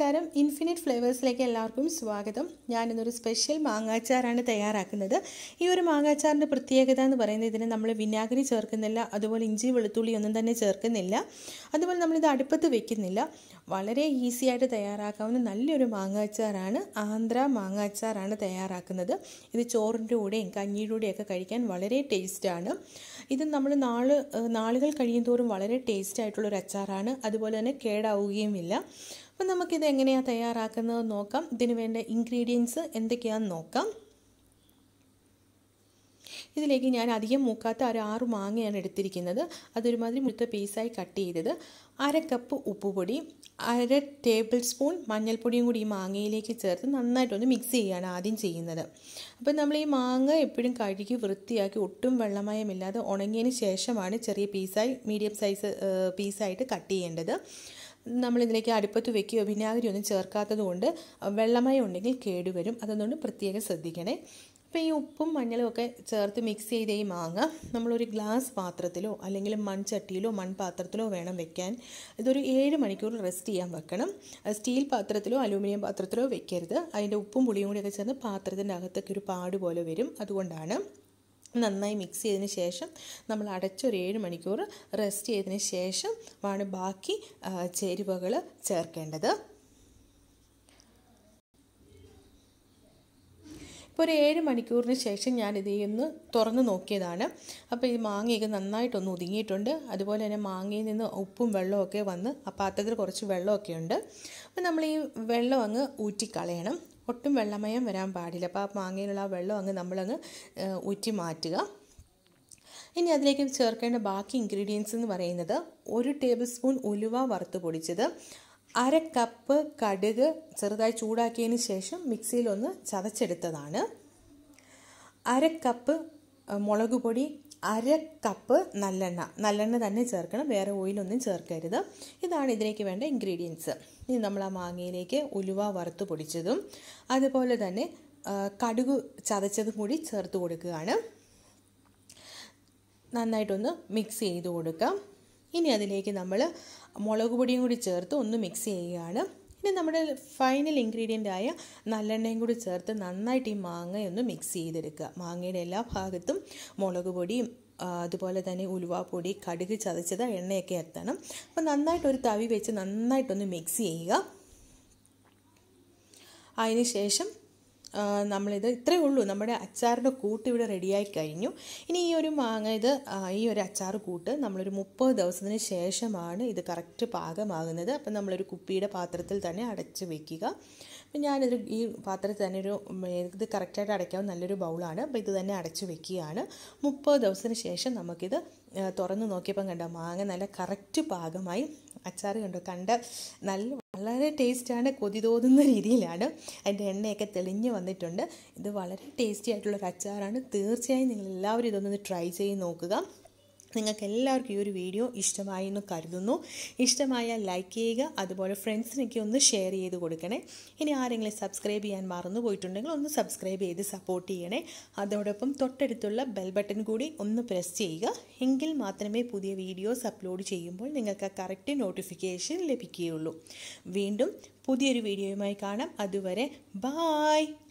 നമസ്കാരം ഇൻഫിനിറ്റ് ഫ്ലേവേഴ്സിലേക്ക് എല്ലാവർക്കും സ്വാഗതം ഞാനിന്നൊരു സ്പെഷ്യൽ മാങ്ങാച്ചാറാണ് തയ്യാറാക്കുന്നത് ഈ ഒരു മാങ്ങാച്ചാറിൻ്റെ പ്രത്യേകത എന്ന് പറയുന്നത് ഇതിന് നമ്മൾ വിനാഗിരി ചേർക്കുന്നില്ല അതുപോലെ ഇഞ്ചി വെളുത്തുള്ളി ഒന്നും തന്നെ ചേർക്കുന്നില്ല അതുപോലെ നമ്മളിത് അടുപ്പത്ത് വെക്കുന്നില്ല വളരെ ഈസി ആയിട്ട് തയ്യാറാക്കാവുന്ന നല്ലൊരു മാങ്ങാച്ചാറാണ് ആന്ധ്ര മാങ്ങാച്ചാറാണ് തയ്യാറാക്കുന്നത് ഇത് ചോറിൻ്റെ കൂടെയും കഞ്ഞിയുടെ കൂടെയൊക്കെ കഴിക്കാൻ വളരെ ടേസ്റ്റാണ് ഇത് നമ്മൾ നാള് നാളുകൾ കഴിയും തോറും വളരെ ടേസ്റ്റ് ആയിട്ടുള്ളൊരു അച്ചാറാണ് അതുപോലെ തന്നെ കേടാവുകയുമില്ല അപ്പം നമുക്കിത് എങ്ങനെയാണ് തയ്യാറാക്കുന്നത് നോക്കാം ഇതിന് വേണ്ട ഇൻഗ്രീഡിയൻസ് എന്തൊക്കെയാണെന്ന് നോക്കാം ഇതിലേക്ക് ഞാൻ അധികം മൂക്കാത്ത ഒരു ആറ് മാങ്ങയാണ് എടുത്തിരിക്കുന്നത് അതൊരുമാതിരി മുഴുത്ത പീസായി കട്ട് ചെയ്തത് അര കപ്പ് ഉപ്പുപൊടി അര ടേബിൾ സ്പൂൺ മഞ്ഞൾപ്പൊടിയും കൂടി ഈ മാങ്ങയിലേക്ക് ചേർത്ത് നന്നായിട്ടൊന്ന് മിക്സ് ചെയ്യുകയാണ് ആദ്യം ചെയ്യുന്നത് അപ്പോൾ നമ്മൾ ഈ മാങ്ങ എപ്പോഴും കഴുകി വൃത്തിയാക്കി ഒട്ടും വെള്ളമയമില്ലാതെ ഉണങ്ങിയതിന് ശേഷമാണ് ചെറിയ പീസായി മീഡിയം സൈസ് പീസായിട്ട് കട്ട് ചെയ്യേണ്ടത് നമ്മളിതിലേക്ക് അടുപ്പത്ത് വെക്കുകയോ വിനാഗിരി ഒന്നും ചേർക്കാത്തത് കൊണ്ട് വെള്ളമയം ഉണ്ടെങ്കിൽ കേടുവരും അതൊന്നുകൊണ്ട് പ്രത്യേകം ശ്രദ്ധിക്കണേ അപ്പോൾ ഈ ഉപ്പും മഞ്ഞളും ഒക്കെ ചേർത്ത് മിക്സ് ചെയ്ത ഈ മാങ്ങ നമ്മളൊരു ഗ്ലാസ് പാത്രത്തിലോ അല്ലെങ്കിൽ മൺചട്ടിയിലോ മൺപാത്രത്തിലോ വേണം വെക്കാൻ ഇതൊരു ഏഴ് മണിക്കൂർ റെസ്റ്റ് ചെയ്യാൻ വെക്കണം സ്റ്റീൽ പാത്രത്തിലോ അലൂമിനിയം പാത്രത്തിലോ വെക്കരുത് അതിൻ്റെ ഉപ്പും പുളിയും കൂടിയൊക്കെ ചേർന്ന് പാത്രത്തിൻ്റെ അകത്തൊക്കെ ഒരു പാട് പോലെ വരും അതുകൊണ്ടാണ് നന്നായി മിക്സ് ചെയ്തതിന് ശേഷം നമ്മൾ അടച്ചൊരു ഏഴ് മണിക്കൂർ റെസ്റ്റ് ചെയ്തതിന് ശേഷം ആണ് ബാക്കി ചേരുവകൾ ചേർക്കേണ്ടത് ഇപ്പോൾ ഒരു ഏഴ് മണിക്കൂറിന് ശേഷം ഞാൻ ഇത് ഒന്ന് തുറന്ന് നോക്കിയതാണ് അപ്പോൾ ഈ മാങ്ങയൊക്കെ നന്നായിട്ടൊന്ന് ഒതുങ്ങിയിട്ടുണ്ട് അതുപോലെ തന്നെ മാങ്ങയിൽ നിന്ന് ഉപ്പും വെള്ളമൊക്കെ വന്ന് ആ പാത്രത്തിൽ കുറച്ച് വെള്ളമൊക്കെ ഉണ്ട് അപ്പോൾ നമ്മൾ ഈ വെള്ളം അങ്ങ് ഊറ്റിക്കളയണം ഒട്ടും വെള്ളമയം വരാൻ പാടില്ല അപ്പോൾ ആ മാങ്ങയിലുള്ള ആ വെള്ളം അങ്ങ് നമ്മളങ്ങ് ഊറ്റി മാറ്റുക ഇനി അതിലേക്ക് ചേർക്കേണ്ട ബാക്കി ഇൻഗ്രീഡിയൻസ് എന്ന് പറയുന്നത് ഒരു ടേബിൾ സ്പൂൺ ഉലുവ വറുത്ത് പൊടിച്ചത് അര കപ്പ് കടുക് ചെറുതായി ചൂടാക്കിയതിന് ശേഷം മിക്സിയിലൊന്ന് ചതച്ചെടുത്തതാണ് അര കപ്പ് മുളക് പൊടി അര കപ്പ് നല്ലെണ്ണ നല്ലെണ്ണ തന്നെ ചേർക്കണം വേറെ ഓയിലൊന്നും ചേർക്കരുത് ഇതാണ് ഇതിലേക്ക് വേണ്ട ഇൻഗ്രീഡിയൻസ് ഇനി നമ്മൾ ആ മാങ്ങയിലേക്ക് ഉലുവ വറുത്ത് പൊടിച്ചതും അതുപോലെ തന്നെ കടുക് ചതച്ചതും കൂടി ചേർത്ത് കൊടുക്കുകയാണ് നന്നായിട്ടൊന്ന് മിക്സ് ചെയ്ത് കൊടുക്കാം ഇനി അതിലേക്ക് നമ്മൾ മുളക് പൊടിയും കൂടി ചേർത്ത് ഒന്ന് മിക്സ് ചെയ്യുകയാണ് ഇനി നമ്മുടെ ഫൈനൽ ഇൻഗ്രീഡിയൻ്റ് ആയ നല്ലെണ്ണയും കൂടി ചേർത്ത് നന്നായിട്ട് ഈ മാങ്ങയൊന്ന് മിക്സ് ചെയ്തെടുക്കുക മാങ്ങയുടെ എല്ലാ ഭാഗത്തും മുളക് പൊടിയും അതുപോലെ തന്നെ ഉലുവാപ്പൊടി കടുക് ചതച്ചത് എണ്ണയൊക്കെ എത്തണം അപ്പോൾ നന്നായിട്ട് ഒരു തവി വെച്ച് നന്നായിട്ടൊന്ന് മിക്സ് ചെയ്യുക അതിന് ശേഷം നമ്മളിത് ഇത്രയേ ഉള്ളൂ നമ്മുടെ അച്ചാറിൻ്റെ കൂട്ട് ഇവിടെ റെഡിയായി കഴിഞ്ഞു ഇനി ഈ ഒരു മാങ്ങ ഇത് ഈ ഒരു അച്ചാർ കൂട്ട് നമ്മളൊരു മുപ്പത് ദിവസത്തിന് ശേഷമാണ് ഇത് കറക്റ്റ് പാകമാകുന്നത് അപ്പം നമ്മളൊരു കുപ്പിയുടെ പാത്രത്തിൽ തന്നെ അടച്ച് വെക്കുക അപ്പം ഞാനിത് ഈ പാത്രത്തിൽ തന്നെ ഒരു ഇത് കറക്റ്റായിട്ട് അടയ്ക്കാവുന്ന നല്ലൊരു ബൗളാണ് അപ്പോൾ ഇത് തന്നെ അടച്ച് വെക്കുകയാണ് മുപ്പത് ദിവസത്തിന് ശേഷം നമുക്കിത് തുറന്ന് നോക്കിയപ്പം കണ്ട മാങ്ങ നല്ല കറക്റ്റ് പാകമായി അച്ചാർ കണ്ടു കണ്ട നല്ല വളരെ ടേസ്റ്റാണ് കൊതി തോന്നുന്ന രീതിയിലാണ് അതിൻ്റെ എണ്ണയൊക്കെ തെളിഞ്ഞ് വന്നിട്ടുണ്ട് ഇത് വളരെ ടേസ്റ്റി ആയിട്ടുള്ളൊരു അച്ചാറാണ് തീർച്ചയായും നിങ്ങൾ എല്ലാവരും ഇതൊന്ന് ട്രൈ ചെയ്ത് നോക്കുക നിങ്ങൾക്ക് എല്ലാവർക്കും ഈ ഒരു വീഡിയോ ഇഷ്ടമായി എന്ന് കരുതുന്നു ഇഷ്ടമായാൽ ലൈക്ക് ചെയ്യുക അതുപോലെ ഫ്രണ്ട്സിനൊക്കെ ഒന്ന് ഷെയർ ചെയ്ത് കൊടുക്കണേ ഇനി ആരെങ്കിലും സബ്സ്ക്രൈബ് ചെയ്യാൻ മറന്നു പോയിട്ടുണ്ടെങ്കിൽ ഒന്ന് സബ്സ്ക്രൈബ് ചെയ്ത് സപ്പോർട്ട് ചെയ്യണേ അതോടൊപ്പം തൊട്ടടുത്തുള്ള ബെൽ ബട്ടൺ കൂടി ഒന്ന് പ്രസ് ചെയ്യുക എങ്കിൽ മാത്രമേ പുതിയ വീഡിയോസ് അപ്ലോഡ് ചെയ്യുമ്പോൾ നിങ്ങൾക്ക് കറക്റ്റ് നോട്ടിഫിക്കേഷൻ ലഭിക്കുകയുള്ളൂ വീണ്ടും പുതിയൊരു വീഡിയോയുമായി കാണാം അതുവരെ ബായ്